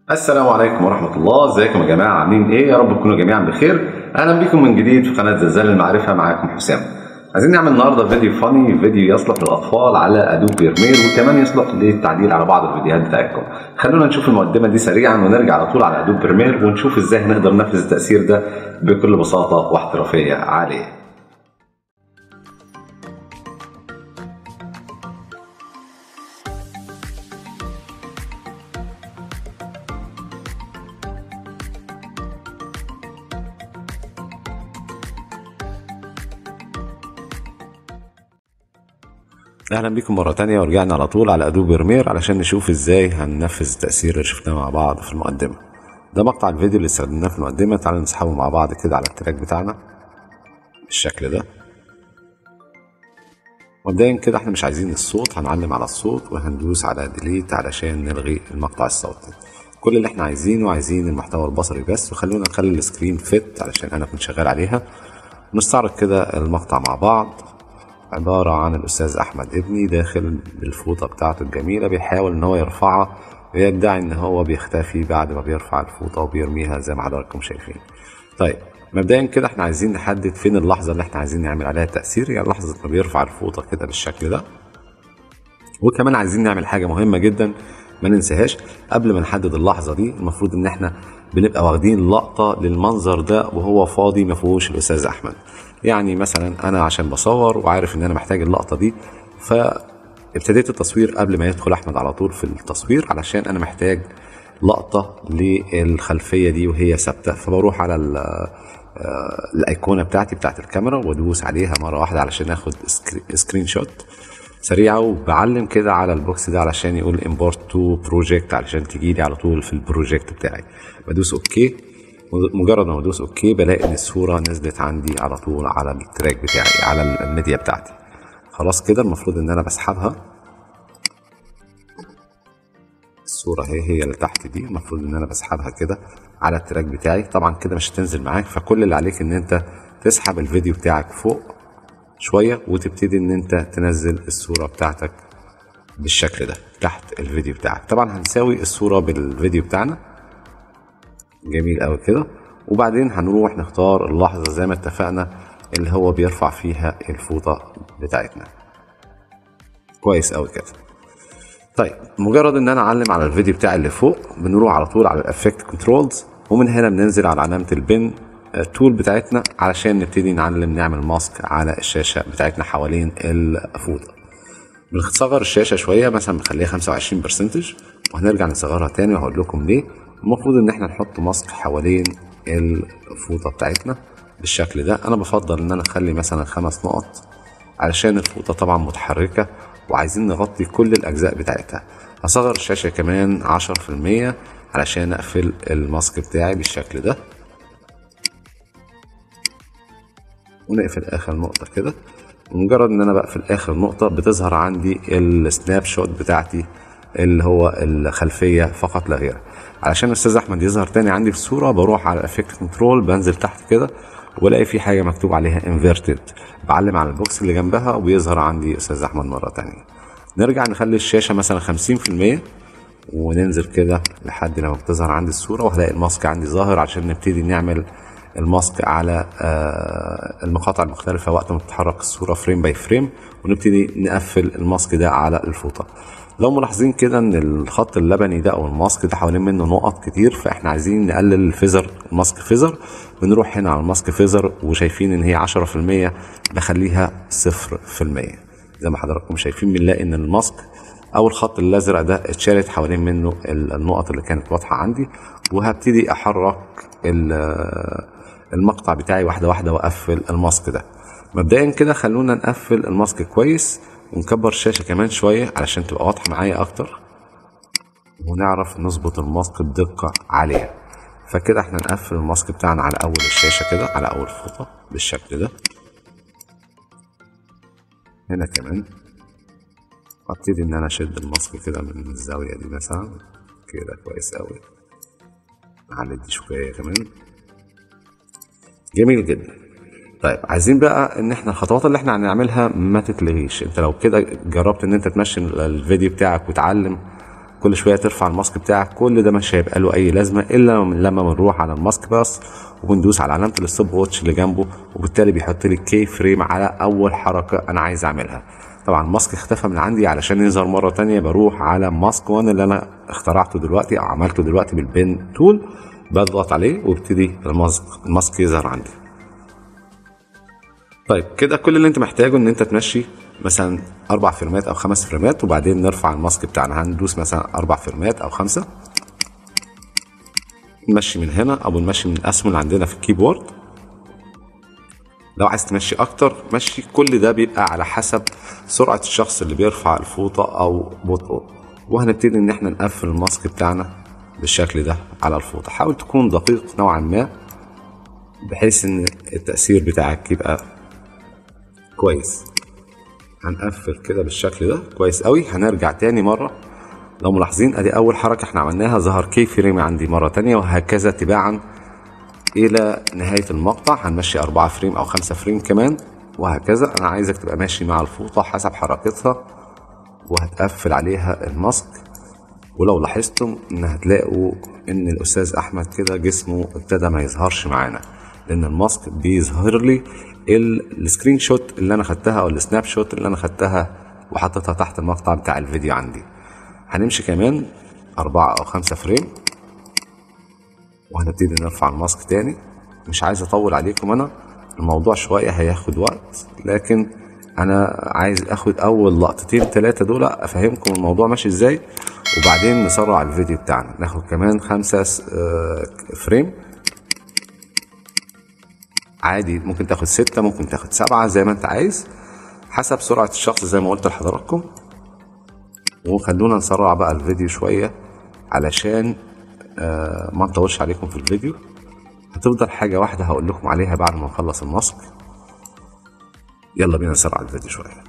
السلام عليكم ورحمة الله، ازيكم يا جماعة عاملين ايه؟ يا رب تكونوا جميعا بخير، أهلا بكم من جديد في قناة زلزال المعرفة معاكم حسام. عايزين نعمل النهارده فيديو فاني فيديو يصلح للأطفال على أدوب بيرمير وكمان يصلح للتعديل على بعض الفيديوهات بتاعتكم. خلونا نشوف المقدمة دي سريعا ونرجع على طول على أدوب بيرمير ونشوف ازاي هنقدر ننفذ التأثير ده بكل بساطة واحترافية عالية. اهلا بكم مره تانية ورجعنا على طول على ادوب بريمير علشان نشوف ازاي هننفذ التاثير اللي شفناه مع بعض في المقدمه ده مقطع الفيديو اللي استخدمناه في المقدمه تعالوا نسحبه مع بعض كده على التراك بتاعنا بالشكل ده مبدئيا كده احنا مش عايزين الصوت هنعلم على الصوت وهندوس على ديليت علشان نلغي المقطع الصوتي كل اللي احنا عايزينه عايزين المحتوى البصري بس وخلونا نخلي السكرين فيت علشان انا كنت شغال عليها نستعرض كده المقطع مع بعض عبارة عن الأستاذ أحمد ابني داخل بالفوطة بتاعته الجميلة بيحاول إن هو يرفعها ويدعي إن هو بيختفي بعد ما بيرفع الفوطة وبيرميها زي ما حضراتكم شايفين. طيب مبدئيا كده احنا عايزين نحدد فين اللحظة اللي احنا عايزين نعمل عليها التأثير يعني لحظة ما بيرفع الفوطة كده بالشكل ده. وكمان عايزين نعمل حاجة مهمة جدا ما ننساهاش قبل ما نحدد اللحظة دي المفروض إن احنا بنبقى واخدين لقطة للمنظر ده وهو فاضي ما فيهوش الأستاذ أحمد. يعني مثلا انا عشان بصور وعارف ان انا محتاج اللقطه دي فابتديت التصوير قبل ما يدخل احمد على طول في التصوير علشان انا محتاج لقطه للخلفيه دي وهي ثابته فبروح على الايقونه بتاعتي بتاعت الكاميرا وادوس عليها مره واحده علشان اخد سكرين شوت سريعه وبعلم كده على البوكس ده علشان يقول امبورت تو بروجكت علشان تجي لي على طول في البروجكت بتاعي بدوس اوكي مجرد ما بدوس اوكي بلاقي ان الصوره نزلت عندي على طول على التراك بتاعي على الميديا بتاعتي خلاص كده المفروض ان انا بسحبها الصوره هي هي اللي تحت دي المفروض ان انا بسحبها كده على التراك بتاعي طبعا كده مش هتنزل معاك فكل اللي عليك ان انت تسحب الفيديو بتاعك فوق شويه وتبتدي ان انت تنزل الصوره بتاعتك بالشكل ده تحت الفيديو بتاعك طبعا هنساوي الصوره بالفيديو بتاعنا جميل قوي كده وبعدين هنروح نختار اللحظة زي ما اتفقنا اللي هو بيرفع فيها الفوطة بتاعتنا كويس قوي كده طيب مجرد ان انا اعلم على الفيديو بتاعي اللي فوق بنروح على طول على الافكت كنترولز ومن هنا بننزل على علامة البن التول بتاعتنا علشان نبتدي نعلم نعمل ماسك على الشاشة بتاعتنا حوالين الفوطة بنصغر الشاشة شوية مثلا بنخليها 25 برسنتج وهنرجع نصغرها تاني وهقول لكم ليه المفروض ان احنا نحط ماسك حوالين الفوطة بتاعتنا بالشكل ده انا بفضل ان انا اخلي مثلا خمس نقط علشان الفوطة طبعا متحركة وعايزين نغطي كل الاجزاء بتاعتها هصغر الشاشة كمان عشر في المية علشان اقفل الماسك بتاعي بالشكل ده ونقفل اخر نقطة كده مجرد ان انا بقفل اخر نقطة بتظهر عندي السناب شوت بتاعتي اللي هو الخلفية فقط لا غير علشان الاستاذ احمد يظهر تاني عندي في الصوره بروح على افكت كنترول بنزل تحت كده ولاقي في حاجه مكتوب عليها انفيرتد بعلم على البوكس اللي جنبها وبيظهر عندي استاذ احمد مره تانية نرجع نخلي الشاشه مثلا 50% وننزل كده لحد لما بتظهر عندي الصوره وهلاقي الماسك عندي ظاهر عشان نبتدي نعمل الماسك على المقاطع المختلفة وقت ما تتحرك الصورة فريم باي فريم ونبتدي نقفل الماسك ده على الفوطة لو ملاحظين كده ان الخط اللبني ده او الماسك ده حوالين منه نقط كتير فاحنا عايزين نقلل الفيزر الماسك فيزر بنروح هنا على الماسك فيزر وشايفين ان هي 10% بخليها 0% زي ما حضراتكم شايفين بنلاقي ان الماسك او الخط الازرق ده اتشالت حوالين منه النقط اللي كانت واضحه عندي وهبتدي احرك المقطع بتاعي واحده واحده واقفل الماسك ده مبدئيا كده خلونا نقفل الماسك كويس ونكبر الشاشة كمان شوية علشان تبقى واضحة معايا أكتر ونعرف نظبط الماسك بدقة عالية فكده احنا نقفل الماسك بتاعنا على أول الشاشة كده على أول فوطة بالشكل ده هنا كمان ابتدي ان انا اشد الماسك كده من الزاوية دي مثلا كده كويس اوي نعلي دي شوية كمان جميل جدا طيب عايزين بقى ان احنا الخطوات اللي احنا هنعملها ما تتلغيش انت لو كده جربت ان انت تمشي الفيديو بتاعك وتعلم كل شويه ترفع الماسك بتاعك كل ده مش هيبقى له اي لازمه الا لما بنروح على الماسك باس وبندوس على علامه الستوب ووتش اللي جنبه وبالتالي بيحط لي كي فريم على اول حركه انا عايز اعملها طبعا الماسك اختفى من عندي علشان يظهر مره تانية بروح على ماسك 1 اللي انا اخترعته دلوقتي او عملته دلوقتي بالبين تول بضغط عليه وابتدي الماسك الماسك يظهر عندي طيب كده كل اللي انت محتاجه ان انت تمشي مثلا اربع فريمات او خمس فريمات وبعدين نرفع الماسك بتاعنا هندوس مثلا اربع فريمات او خمسه نمشي من هنا او نمشي من الاسهم اللي عندنا في الكيبورد لو عايز تمشي اكتر مشي كل ده بيبقى على حسب سرعه الشخص اللي بيرفع الفوطه او بطئه وهنبتدي ان احنا نقفل الماسك بتاعنا بالشكل ده على الفوطه حاول تكون دقيق نوعا ما بحيث ان التاثير بتاعك يبقى كويس هنقفل كده بالشكل ده كويس قوي هنرجع تاني مره لو ملاحظين ادي اول حركه احنا عملناها ظهر كي فريم عندي مره تانية وهكذا تباعا الى نهايه المقطع هنمشي أربعة فريم او خمسة فريم كمان وهكذا انا عايزك تبقى ماشي مع الفوطه حسب حركتها وهتقفل عليها الماسك ولو لاحظتم ان هتلاقوا ان الاستاذ احمد كده جسمه ابتدى ما يظهرش معانا لان الماسك بيظهر لي السكرين شوت اللي انا خدتها او السناب شوت اللي انا خدتها وحطيتها تحت المقطع بتاع الفيديو عندي هنمشي كمان أربعة أو خمسة فريم وهنبتدي نرفع الماسك تاني مش عايز أطول عليكم أنا الموضوع شوية هياخد وقت لكن أنا عايز أخد أول لقطتين تلاتة دول أفهمكم الموضوع ماشي إزاي وبعدين نسرع الفيديو بتاعنا ناخد كمان خمسة فريم عادي ممكن تاخد ستة ممكن تاخد سبعة زي ما انت عايز حسب سرعة الشخص زي ما قلت لحضراتكم وخلونا نسرع بقى الفيديو شوية علشان آه ما نطولش عليكم في الفيديو هتفضل حاجة واحدة هقول لكم عليها بعد ما نخلص الماسك يلا بينا نسرع الفيديو شوية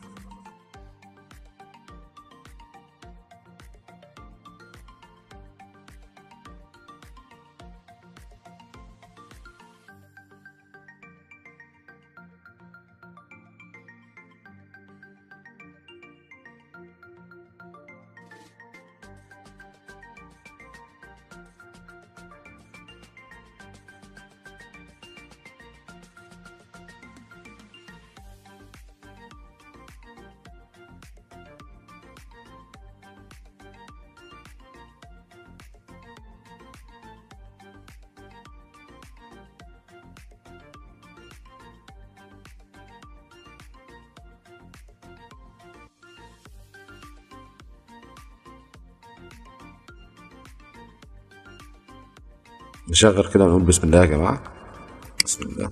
نشغل كده ونقول بسم الله يا جماعة بسم الله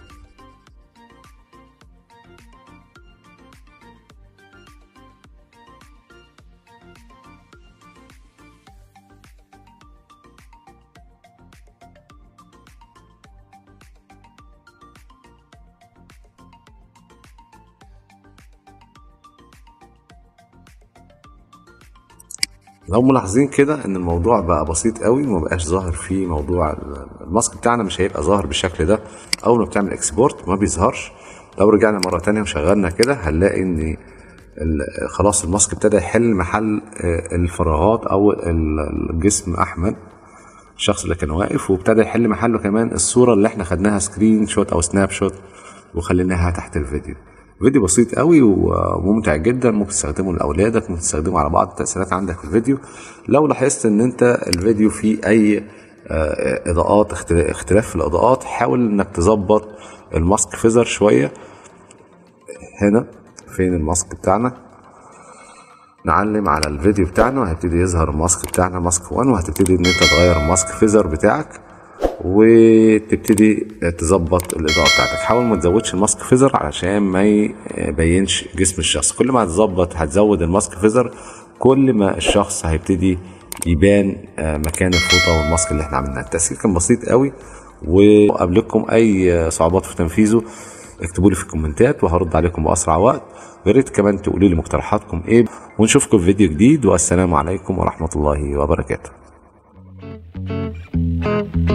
لو ملاحظين كده ان الموضوع بقى بسيط قوي وما بقاش ظاهر فيه موضوع الماسك بتاعنا مش هيبقى ظاهر بالشكل ده اول ما بتعمل اكسبورت ما بيظهرش لو رجعنا مره تانية وشغلنا كده هنلاقي ان خلاص الماسك ابتدى يحل محل الفراغات او الجسم احمد الشخص اللي كان واقف وابتدى يحل محله كمان الصوره اللي احنا خدناها سكرين شوت او سناب شوت وخليناها تحت الفيديو فيديو بسيط قوي وممتع جدا ممكن تستخدمه لاولادك ممكن تستخدمه على بعض التاثيرات عندك في الفيديو لو لاحظت ان انت الفيديو فيه اي اضاءات اختلاف في الاضاءات حاول انك تظبط الماسك فيزر شويه هنا فين الماسك بتاعنا نعلم على الفيديو بتاعنا وهيبتدي يظهر الماسك بتاعنا ماسك 1 وهتبتدي ان انت تغير الماسك فيزر بتاعك وتبتدي تظبط الاضاءه بتاعتك حاول ما تزودش الماسك فيزر علشان ما يبينش جسم الشخص كل ما هتظبط هتزود الماسك فيزر كل ما الشخص هيبتدي يبان مكان الفوطه والماسك اللي احنا عملناه التاثير كان بسيط قوي وقبلكم اي صعوبات في تنفيذه اكتبوا لي في الكومنتات وهرد عليكم باسرع وقت ويا ريت كمان تقولوا لي مقترحاتكم ايه ونشوفكم في فيديو جديد والسلام عليكم ورحمه الله وبركاته